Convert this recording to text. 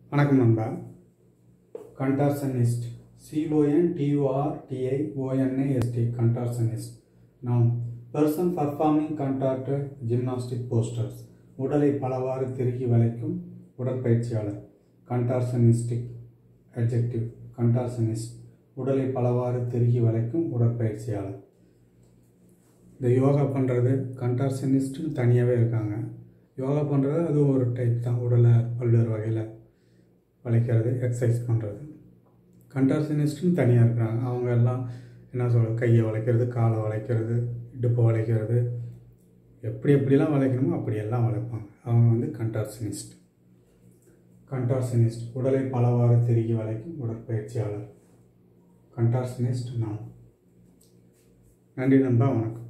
வணக்கம் நண்பா கண்டார்சனிஸ்ட் CON டியூஆர் DI ஓஎன்ஏஎஸ்டி கண்டார்சனிஸ்ட் நாம் பர்சன் பர்ஃபார்மிங் கண்டாக்டர் ஜிம்னாஸ்டிக் போஸ்டர்ஸ் உடலை பலவாறு திருகி வளைக்கும் உடற்பயிற்சியாளர் கண்டார்சனிஸ்டிக் அட்ஜெக்டிவ் கண்டார்சனிஸ்ட் உடலை பலவாறு திருகி வளைக்கும் உடற்பயிற்சியாளர் இந்த யோகா பண்ணுறது கண்டார்சனிஸ்ட்னு தனியாகவே இருக்காங்க யோகா பண்ணுறது அது ஒரு டைப் தான் உடலை பல்வேறு வகையில் வளைக்கிறது எக்ஸசைஸ் பண்ணுறது கண்டார்சனிஸ்ட்னு தனியாக இருக்கிறாங்க அவங்க எல்லாம் என்ன சொல்கிறது கையை வளைக்கிறது காலை வளைக்கிறது இடுப்பை வளைக்கிறது எப்படி எப்படிலாம் வளைக்கணுமோ அப்படியெல்லாம் வளைப்பாங்க அவங்க வந்து கண்டார்சனிஸ்ட் கண்டார்சனிஸ்ட் உடலை பலவாறு திருகி வளைக்கும் உடற்பயிற்சியாளர் கண்டார்சனிஸ்ட் நான் நன்றி நண்பா வணக்கம்